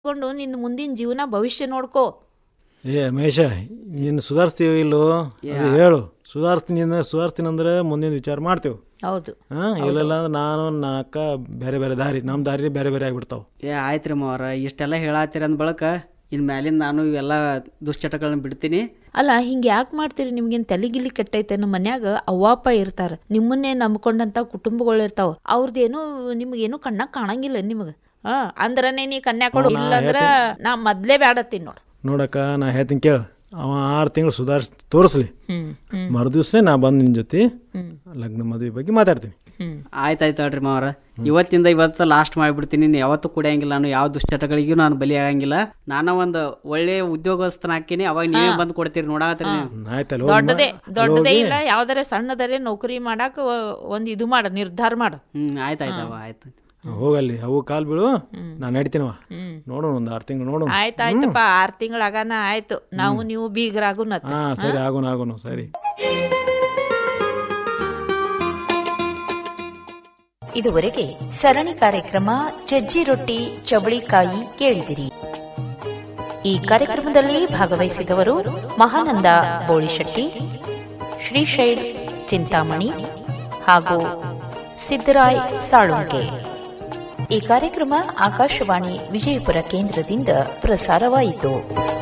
ಕೊಂಡು ನಿನ್ನ ಮುಂದಿನ ಜೀವನ ಭವಿಷ್ಯ ನೋಡ್ಕೋ ಏ ಮಹೇಶ ನೀನು ಸುಧಾರಿಸ್ತೀವಿ ಇಲ್ಲೋ ಅದು ಹೇಳು ಸುಧಾರಿಸ್ತೀನಿ ಅಂದ್ರೆ ಸುಧಾರಿಸ್ತೀನಿ ಅಂದ್ರೆ ಮುಂದಿನ ವಿಚಾರ ಮಾಡ್ತೇವೆ ಹೌದು ಹಾಂ ಇಲ್ಲೆಲ್ಲ ಅಂದ್ರೆ ನಾನು ನಾಲ್ಕ ಬೇರೆ ಬೇರೆ ದಾರಿ ನಮ್ಮ ದಾರಿ ಬೇರೆ ಬೇರೆ ಆಗ್ಬಿಡ್ತಾವೆ ಏ ಆಯ್ತು ರೀ ಮಾವರ ಇಷ್ಟೆಲ್ಲ ಹೇಳತ್ತೀರ ಅಂದ ಬಳಕ ಇನ್ನು ಮ್ಯಾಲಿಂದ ನಾನು ಇವೆಲ್ಲ ದುಶ್ಚಟಗಳನ್ನ ಬಿಡ್ತೀನಿ ಅಲ್ಲ ಹಿಂಗೆ ಯಾಕೆ ಮಾಡ್ತೀರಿ ನಿಮ್ಗೇನು ತಲೆಗಿಲಿ ಕೆಟ್ಟೈತೆ ನಮ್ಮ ಮನ್ಯಾಗ ಅವ್ವಾಪ ಇರ್ತಾರ ನಿಮ್ಮನ್ನೇ ನಂಬ್ಕೊಂಡಂತ ಕುಟುಂಬಗಳು ಇರ್ತಾವ ಅವ್ರದ್ದೇನು ನಿಮ್ಗೇನು ಕಣ್ಣಾಗ ಕಾಣಂಗಿಲ್ಲ ನಿಮಗೆ ಹಾ ಅಂದ್ರನೇ ನೀ ಕನ್ಯಾ ಕೊಡು ಇಲ್ಲಂದ್ರ ನಾ ಮೊದ್ಲೇ ಬ್ಯಾಡತ್ತೀನಿ ನೋಡು ನೋಡಕ್ಕ ನಾ ಹೇಳ್ತೀನಿ ಕೇಳು ಅವ ಆರು ತಿಂಗಳು ಸುಧಾರಿಸಿ ತೋರಿಸ್ಲಿ ಹ್ಮ್ ಹ್ಮ್ ಮರು ದಿವ್ಸನೇ ನಾ ಬಂದು ನಿನ್ನ ಜೊತೆ ಹ್ಮ್ ಲಗ್ನ ಮದುವೆ ಬಗ್ಗೆ ಮಾತಾಡ್ತೀನಿ ಹ್ಮ್ ಆಯ್ತು ಆಯ್ತು ಹೇಳ್ರಿ ಮಾವರ ಇವತ್ತಿಂದ ಇವತ್ತು ಲಾಸ್ಟ್ ಮಾಡಿಬಿಡ್ತೀನಿ ನೀನು ಯಾವತ್ತೂ ಕುಡಿಯಂಗಿಲ್ಲ ನಾನು ಯಾವ ದುಶ್ಚಟಗಳಿಗೂ ನಾನು ಬಲಿ ಆಗಂಗಿಲ್ಲ ನಾನು ಒಂದು ಒಳ್ಳೆ ಉದ್ಯೋಗಸ್ಥನ ಹಾಕಿನಿ ಅವಾಗ ನೀವೇ ಬಂದು ಕೊಡ್ತೀರಿ ನೋಡಾತ್ರಿ ನೀವು ಆಯ್ತಲ್ಲ ದೊಡ್ಡದೇ ದೊಡ್ಡದೇ ಇಲ್ಲ ಯಾವ್ದಾರ ಸಣ್ಣದರೆ ನೌಕರಿ ಮಾಡಾಕ ಒಂದ್ ಇದು ಮಾಡು ನಿರ್ಧಾರ ಮಾಡು ಹ್ಞೂ ಆಯ್ತು ಆಯ್ತವ ಆಯ್ತು ಹೋಗಲ್ಲಿ ಅವು ಕಾಲು ಬೀಳು ನಾನು ನಡಿತೀನವ ಹ್ಮ್ ನೋಡೋಣ ಒಂದು ಆರು ತಿಂಗಳು ನೋಡೋಣ ಆಯ್ತಾಯ್ತಪ್ಪ ಆರ್ ತಿಂಗಳಾಗನ ಆಯ್ತು ನಾವು ನೀವು ಬೀಗರಾಗುನತ್ತ ಹಾಂ ಸರಿ ಆಗೋಣ ಆಗೋಣ ಸರಿ ಇದುವರೆಗೆ ಸರಣಿ ಕಾರ್ಯಕ್ರಮ ಚಜ್ಜಿ ರೊಟ್ಟಿ ಚವಳಿಕಾಯಿ ಕೇಳಿದಿರಿ ಈ ಕಾರ್ಯಕ್ರಮದಲ್ಲಿ ಭಾಗವಹಿಸಿದವರು ಮಹಾನಂದ ಬೋಳಿಶೆಟ್ಟಿ ಶ್ರೀಶೈಲ್ ಚಿಂತಾಮಣಿ ಹಾಗೂ ಸಿದ್ದರಾಯ್ ಸಾಳುಂಕೆ ಈ ಕಾರ್ಯಕ್ರಮ ಆಕಾಶವಾಣಿ ವಿಜಯಪುರ ಕೇಂದ್ರದಿಂದ ಪ್ರಸಾರವಾಯಿತು